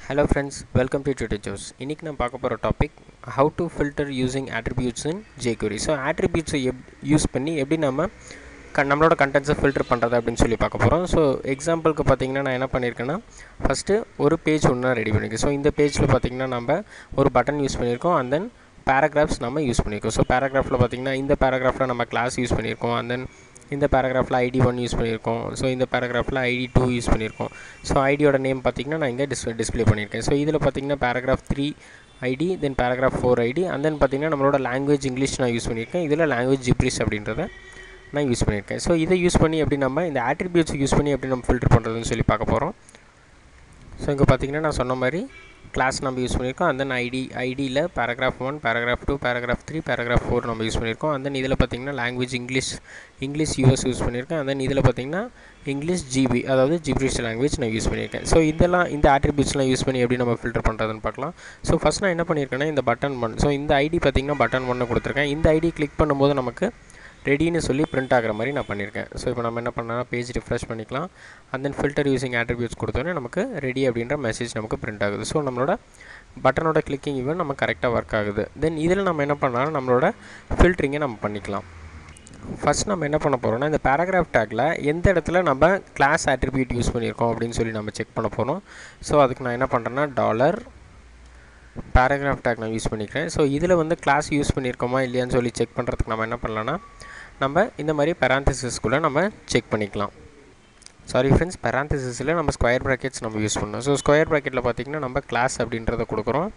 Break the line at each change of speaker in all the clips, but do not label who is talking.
hello friends welcome to Twitter Jose இன்றைக்கி நான் பார்க்க போகிற topic how to filter using attributes in jQuery so attributes-ஐ எப் யூஸ் பண்ணி எப்படி நம்ம க நம்மளோட கண்டென்ட்ஸை ஃபில்டர் பண்ணுறது அப்படின்னு சொல்லி பார்க்க போகிறோம் ஸோ எக்ஸாம்பிளுக்கு பார்த்தீங்கன்னா நான் என்ன பண்ணியிருக்கேன்னா ஃபஸ்ட்டு ஒரு பேஜ் ஒன்று ரெடி பண்ணியிருக்கேன் ஸோ இந்த பேஜில் பார்த்தீங்கன்னா நம்ம ஒரு பட்டன் யூஸ் பண்ணியிருக்கோம் அண்ட் தென் பேராகிராஃப்ஸ் நம்ம யூஸ் பண்ணியிருக்கோம் ஸோ பேராகிராஃபில் பார்த்தீங்கன்னா இந்த பேராகிராஃபில் நம்ம கிளாஸ் யூஸ் பண்ணியிருக்கோம் அண்ட் தென் இந்த பேராகிராஃபில் ஐடி ஒன் யூஸ் பண்ணியிருக்கோம் ஸோ இந்த பேராகிராஃபில் ஐடி டூ யூஸ் பண்ணியிருக்கோம் ஸோ ஐடியோட நேம் பார்த்தீங்கன்னா நான் இங்கே டிஸ்பிளே டிஸ்பிளே பண்ணியிருக்கேன் ஸோ இதில் பார்த்தீங்கன்னா paragraph three ID then paragraph four ID and then பார்த்தீங்கன்னா நம்மளோட லாங்குவேஜ் இங்கிலீஷ் நான் யூஸ் பண்ணியிருக்கேன் இதில் லாங்குவேஜ் ஜிப்ரிஸ் அப்படின்றத நான் யூஸ் பண்ணியிருக்கேன் ஸோ இதை யூஸ் பண்ணி எப்படி நம்ம இந்த ஆட்ரிபியூட்ஸ் யூஸ் பண்ணி எப்படி நம்ம ஃபில்டர் பண்ணுறதுன்னு சொல்லி பார்க்க போகிறோம் ஸோ இங்கே பார்த்தீங்கன்னா நான் சொன்ன மாதிரி கிளாஸ் நம்ம யூஸ் பண்ணியிருக்கோம் அண்ட் தென் ஐடி ஐடியில் paragraph one paragraph two paragraph three paragraph four நம்ம யூஸ் பண்ணியிருக்கோம் அண்ட் தென் இதில் பார்த்தீங்கன்னா language English English US use பண்ணியிருக்கேன் அண்ட் தென் இதில் பார்த்தீங்கன்னா இங்கிலீஷ் ஜிபி அதாவது ஜிப்ரிஷ் லாங்குவேஜ் நான் யூஸ் பண்ணியிருக்கேன் ஸோ இதெல்லாம் இந்த ஆட்ரிபியூட்ஸ்லாம் யூஸ் பண்ணி எப்படி நம்ம ஃபில்டர் பண்ணுறதுன்னு பார்க்கலாம் ஸோ ஃபஸ்ட் நான் என்ன பண்ணியிருக்கேன்னா இந்த பட்டன் ஒன் ஸோ இந்த ஐடி பார்த்தீங்கன்னா பட்டன் ஒன்று கொடுத்துருக்கேன் இந்த ஐடி கிளிக் பண்ணும்போது நமக்கு ரெடின்னு சொல்லி பிரிண்ட் ஆகிற மாதிரி நான் பண்ணியிருக்கேன் ஸோ இப்போ நம்ம என்ன பண்ணலாம் பேஜ் ரிஃப்ரெஷ் பண்ணிக்கலாம் and then filter using attributes கொடுத்தோன்னே நமக்கு ரெடி அப்படின்ற மெசேஜ் நமக்கு பிரிண்ட் ஆகுது ஸோ நம்மளோட பட்டனோட கிளிக்கிங் ஈவன் நம்ம கரெக்டாக ஒர்க் ஆகுது தென் இதில் நம்ம என்ன பண்ணலாம் நம்மளோட ஃபில்ட்ரிங்கை நம்ம பண்ணிக்கலாம் ஃபஸ்ட் நம்ம என்ன பண்ண போகிறோம்னா இந்த பேராகிராஃப் டேக்கில் எந்த இடத்துல நம்ம கிளாஸ் ஆட்ரிபியூட் யூஸ் பண்ணியிருக்கோம் அப்படின்னு சொல்லி நம்ம செக் பண்ண போகிறோம் ஸோ அதுக்கு நான் என்ன பண்ணுறேன்னா டாலர் பேராகிராஃப் டேக் நான் யூஸ் பண்ணிக்கிறேன் ஸோ இதில் வந்து கிளாஸ் யூஸ் பண்ணியிருக்கோமா இல்லையான்னு சொல்லி செக் பண்ணுறதுக்கு நம்ம என்ன பண்ணலாம்னா நம்ம இந்த மாதிரி பெராந்திசிஸ்குள்ளே நம்ம செக் பண்ணிக்கலாம் சாரி ஃப்ரெண்ட்ஸ் பெராந்திசிஸில் நம்ம ஸ்கொயர் ப்ராக்கெட்ஸ் நம்ம யூஸ் பண்ணோம் ஸோ ஸ்கொயர் ப்ராக்கெட்டில் பார்த்திங்கன்னா நம்ம கிளாஸ் அப்படின்றத கொடுக்குறோம்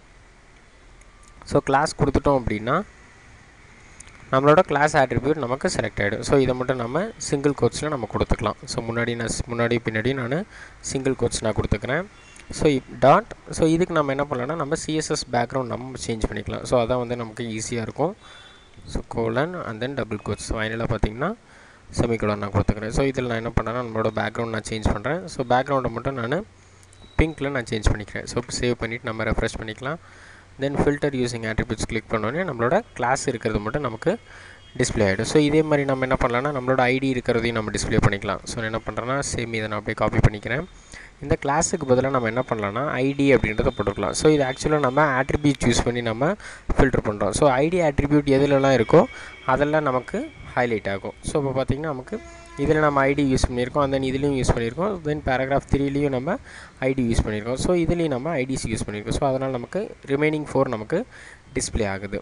ஸோ கிளாஸ் கொடுத்துட்டோம் அப்படின்னா நம்மளோட கிளாஸ் ஆட்ரிபியூட் நமக்கு செலக்ட் ஆகிடும் ஸோ இதை மட்டும் நம்ம சிங்கிள் கோட்ஸில் நம்ம கொடுத்துக்கலாம் ஸோ முன்னாடி நான் முன்னாடி பின்னாடி நான் சிங்கிள் கோட்ஸ் நான் கொடுத்துக்கிறேன் ஸோ டாட் ஸோ இதுக்கு நம்ம என்ன பண்ணலாம்னா நம்ம சிஎஸ்எஸ் பேக்ரவுண்ட் நம்ம சேஞ்ச் பண்ணிக்கலாம் ஸோ அதான் வந்து நமக்கு ஈஸியாக இருக்கும் so colon and then double quotes ஃபைனலாக பார்த்தீங்கன்னா செமிகோலன் நான் கொடுத்துக்கிறேன் ஸோ இதில் நான் என்ன பண்ணுறேன்னா நம்மளோட பேக்ரவுண்ட் நான் சேஞ்ச் பண்ணுறேன் ஸோ பேக்ரவுண்டை மட்டும் நான் பிங்க்கில் நான் சேஞ்ச் பண்ணிக்கிறேன் ஸோ சேவ் பண்ணிவிட்டு நம்ம ரெஃப்ரெஷ் பண்ணிக்கலாம் then filter using attributes click பண்ணோன்னே நம்மளோட கிளாஸ் இருக்கிறது மட்டும் நமக்கு டிஸ்பிளே ஆகிடும் ஸோ இதே மாதிரி நம்ம என்ன பண்ணலாம்னா நம்மளோட ஐடி இருக்கிறதையும் நம்ம டிஸ்பிளே பண்ணிக்கலாம் ஸோ நான் என்ன பண்ணுறேன்னா சேம் இதை நான் அப்படியே காப்பி பண்ணிக்கிறேன் இந்த கிளாஸுக்கு பதிலாக நம்ம என்ன பண்ணலாம்னா ஐடி அப்படின்றத போட்டுக்கலாம் ஸோ இது ஆக்சுவலாக நம்ம ஆட்ரிபியூட் யூஸ் பண்ணி நம்ம ஃபில்டர் பண்ணுறோம் ஸோ ஐடி ஆட்ரிபியூட் எதுலலாம் இருக்கோ அதெல்லாம் நமக்கு ஹைலைட் ஆகும் ஸோ இப்போ பார்த்திங்கன்னா நமக்கு இதில் நம்ம ஐடி யூஸ் பண்ணியிருக்கோம் தென் இதுலேயும் யூஸ் பண்ணியிருக்கோம் தென் பேராகிராஃப் த்ரீலேயும் நம்ம ஐடி யூஸ் பண்ணியிருக்கோம் ஸோ இதுலேயும் நம்ம ஐடிஸ் யூஸ் பண்ணியிருக்கோம் ஸோ அதனால் நமக்கு ரிமைனிங் ஃபோர் நமக்கு டிஸ்பிளே ஆகுது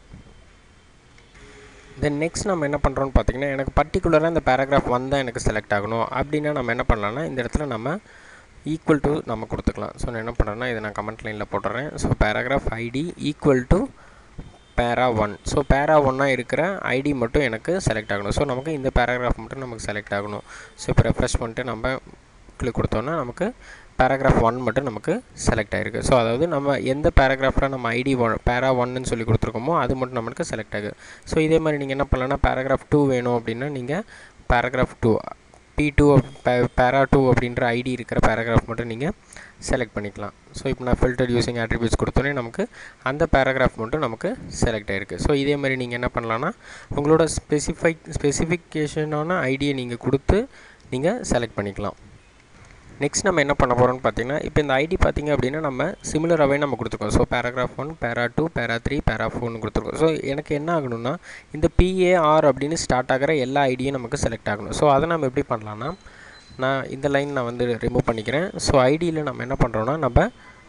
தென் நெக்ஸ்ட் நம்ம என்ன பண்ணுறோம்னு பார்த்தீங்கன்னா எனக்கு பர்டிகுலராக இந்த பேராகிராஃப் வந்தால் எனக்கு செலக்ட் ஆகணும் அப்படின்னா நம்ம என்ன பண்ணலாம்னா இந்த இடத்துல நம்ம ஈக்குவல் டு நம்ம கொடுத்துக்கலாம் ஸோ நான் என்ன பண்ணுறேன்னா இதை நான் கமெண்ட் லைனில் போட்டுறேன் so paragraph ID equal to para one so para ஒன்னாக இருக்கிற ஐடி மட்டும் எனக்கு செலக்ட் ஆகணும் ஸோ நமக்கு இந்த பேராகிராஃப் மட்டும் நமக்கு செலக்ட் ஆகணும் ஸோ இப்போ ரெஃப்ரெஷ் பண்ணிட்டு நம்ம கிளிக் கொடுத்தோன்னா நமக்கு பேராகிராஃப் ஒன் மட்டும் நமக்கு செலக்ட் ஆகிருக்கு ஸோ அதாவது நம்ம எந்த பேராகிராஃபில் நம்ம ஐடி ஒன் பேரா ஒன்னு சொல்லி கொடுத்துருக்கோமோ அது மட்டும் நமக்கு செலக்ட் ஆகுது ஸோ இதே மாதிரி நீங்கள் என்ன பண்ணலாம்னா பேராகிராஃப் டூ வேணும் அப்படின்னா நீங்கள் paragraph two P two para two அப்படின்ற ஐடி இருக்கிற பேராகிராஃப் மட்டும் நீங்கள் செலக்ட் பண்ணிக்கலாம் ஸோ இப்போ நான் ஃபில்டர் யூஸிங் ஆட்ரிபியூட்ஸ் கொடுத்தோன்னே நமக்கு அந்த பேராகிராஃப் மட்டும் நமக்கு செலக்ட் ஆகிருக்கு ஸோ இதே மாதிரி நீங்கள் என்ன பண்ணலான்னா உங்களோட ஸ்பெசிஃபைக் ஸ்பெசிஃபிகேஷனான ஐடியை நீங்கள் கொடுத்து நீங்கள் செலக்ட் பண்ணிக்கலாம் நெக்ஸ்ட் நம்ம என்ன பண்ண போகிறோம்னு பார்த்தீங்கன்னா இப்போ இந்த ஐடி பார்த்திங்க அப்படின்னா நம்ம சிமிலராகவே நம்ம கொடுத்துருக்கோம் so paragraph one para two para three para ஃபோர்னு கொடுத்துருக்கோம் ஸோ எனக்கு என்ன ஆகணும்னா இந்த பிஏஆர் அப்படின்னு ஸ்டார்ட் ஆகிற எல்லா ஐடியும் நமக்கு செலக்ட் ஆகணும் ஸோ அதை நம்ம எப்படி பண்ணலான்னா நான் இந்த லைன் நான் வந்து ரிமூவ் பண்ணிக்கிறேன் ஸோ ஐடியில் நம்ம என்ன பண்ணுறோன்னா நம்ம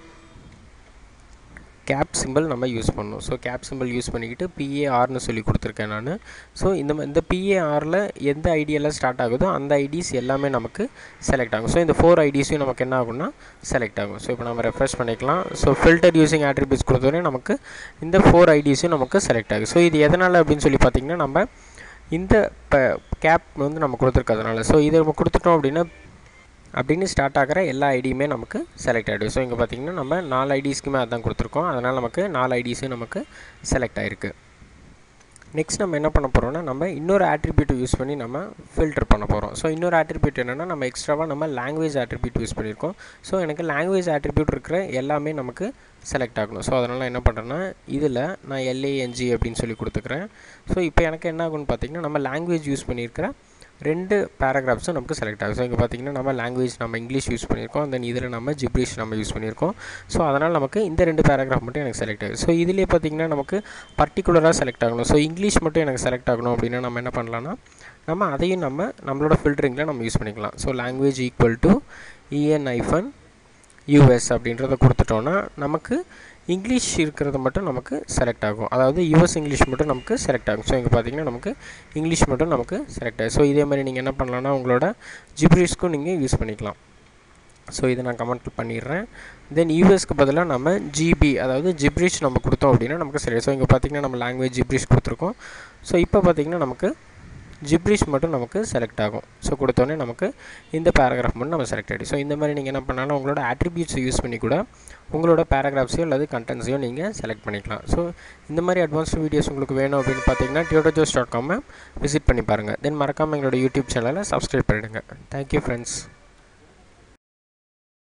கேப் சிம்பிள் நம்ம யூஸ் பண்ணணும் ஸோ கேப் சிம்பிள் யூஸ் பண்ணிக்கிட்டு பிஏஆர்னு சொல்லி கொடுத்துருக்கேன் நான் ஸோ இந்த இந்த பிஏஆரில் எந்த ஐடியெல்லாம் ஸ்டார்ட் ஆகுதோ அந்த ஐடிஸ் எல்லாமே நமக்கு செலக்ட் ஆகும் ஸோ இந்த ஃபோர் ஐடிஸையும் நமக்கு என்ன ஆகும்னா செலக்ட் ஆகும் ஸோ இப்போ நம்ம ரெஃப்ரெஷ் பண்ணிக்கலாம் ஸோ ஃபில்டர் யூஸிங் ஆட்ரிபியூட்ஸ் கொடுத்தோடனே நமக்கு இந்த ஃபோர் ஐடிஸும் நமக்கு செலக்ட் ஆகும் ஸோ இது எதனால் அப்படின்னு சொல்லி பார்த்திங்கன்னா நம்ம இந்த இப்போ கேப் வந்து நம்ம கொடுத்துருக்கறதுனால ஸோ இதை நம்ம கொடுத்துட்டோம் அப்படின்னா அப்படின்னு ஸ்டார்ட் ஆகிற எல்லா ஐடியுமே நமக்கு செலக்ட் ஆகிடும் ஸோ இங்கே பார்த்திங்கன்னா நம்ம நாலு ஐடிஸ்க்குமே அதான் கொடுத்துருக்கோம் அதனால் நமக்கு நாலு ஐடிஸும் நமக்கு செலக்ட் ஆகிருக்கு நெக்ஸ்ட் நம்ம என்ன பண்ண போகிறோம்னா நம்ம இன்னொரு ஆட்ரிபியூட் யூஸ் பண்ணி நம்ம ஃபில்டர் பண்ண போகிறோம் ஸோ இன்னொரு ஆட்ரிபியூட் என்னென்னா நம்ம எக்ஸ்ட்ராவாக நம்ம லாங்குவேஜ் ஆட்ரிபியூட் யூஸ் பண்ணியிருக்கோம் ஸோ எனக்கு லாங்குவேஜ் ஆட்ரிபியூட் இருக்கிற எல்லாமே நமக்கு செலக்ட் ஆகணும் ஸோ அதனால் என்ன பண்ணுறேன்னா இதில் நான் எல்ஏஎன்ஜி அப்படின்னு சொல்லி கொடுத்துக்கிறேன் ஸோ இப்போ எனக்கு என்ன ஆகும்னு பார்த்திங்கன்னா நம்ம லாங்குவேஜ் யூஸ் பண்ணியிருக்கிற ரெண்டு பேராகிராஃப்ஸும் நமக்கு செலக்ட் ஆகும் ஸோ இங்கே பார்த்தீங்கன்னா நம்ம லாங்குவேஜ் நம்ம இங்கிலீஷ் யூஸ் பண்ணியிருக்கோம் தென் இதில் நம்ம ஜிப்ரிஷ் நம்ம யூஸ் பண்ணியிருக்கோம் ஸோ அதனால் நமக்கு இந்த ரெண்டு பேராகிராஃப் மட்டும் எனக்கு செலக்ட் ஆகும் ஸோ இதிலே பார்த்தீங்கன்னா நமக்கு பர்டிகுலராக செலக்ட் ஆகணும் ஸோ இங்கிலீஷ் மட்டும் எனக்கு செலக்ட் ஆகணும் அப்படின்னா நம்ம என்ன பண்ணலாம்னா நம்ம அதையும் நம்ம நம்மளோட ஃபில்டரிங்கில் நம்ம யூஸ் பண்ணிக்கலாம் ஸோ லாங்குவேஜ் ஈக்குவல் டு இஎன் ஐஃபன் யூஎஸ் அப்படின்றத கொடுத்துட்டோன்னா நமக்கு இங்கிலீஷ் இருக்கிறது மட்டும் நமக்கு செலக்ட் ஆகும் அதாவது யூஎஸ் இங்கிலீஷ் மட்டும் நமக்கு செலக்ட் ஆகும் ஸோ இங்கே பார்த்தீங்கன்னா நமக்கு இங்கிலீஷ் மட்டும் நமக்கு செலக்ட் ஆகும் ஸோ இதே மாதிரி நீங்கள் என்ன பண்ணலாம்னா உங்களோட ஜிப்ரிஸ்க்கும் நீங்கள் யூஸ் பண்ணிக்கலாம் ஸோ இதை நான் கமெண்ட் பண்ணிடுறேன் தென் யூஎஸ்க்கு பதிலாக நம்ம ஜிபி அதாவது ஜிப்ரிஷ் நம்ம கொடுத்தோம் அப்படின்னா நமக்கு சரி ஸோ இங்கே பார்த்தீங்கன்னா நம்ம லாங்குவேஜ் ஜிப்ரிஷ் கொடுத்துருக்கோம் ஸோ இப்போ பார்த்தீங்கன்னா நமக்கு ஜிப்ரிஷ் மட்டும் நமக்கு செலக்ட் ஆகும் ஸோ கொடுத்தோன்னே நமக்கு இந்த பேராகிராஃப் மட்டும் நம்ம செலக்ட் ஆகிடும் ஸோ இந்த மாதிரி நீங்கள் என்ன பண்ணாலும் உங்களோட ஆட்ரிபியூட்ஸை யூஸ் பண்ணி கூட உங்களோட பேராகிராஃப்ஸையோ அல்லது கண்டென்ட்ஸையோ நீங்கள் செலக்ட் பண்ணிக்கலாம் ஸோ இந்த மாதிரி அட்வான்ஸ்டு வீடியோஸ் உங்களுக்கு வேணும் அப்படின்னு பார்த்தீங்கன்னா டியோடோஜோஸ் டாட் காமை விசிட் பண்ணி பாருங்கள் தென் மறக்காமல் எங்களோட யூடியூப் சேனலை சப்ஸ்கிரைப் பண்ணிவிடுங்க தேங்க்யூ ஃப்ரெண்ட்ஸ்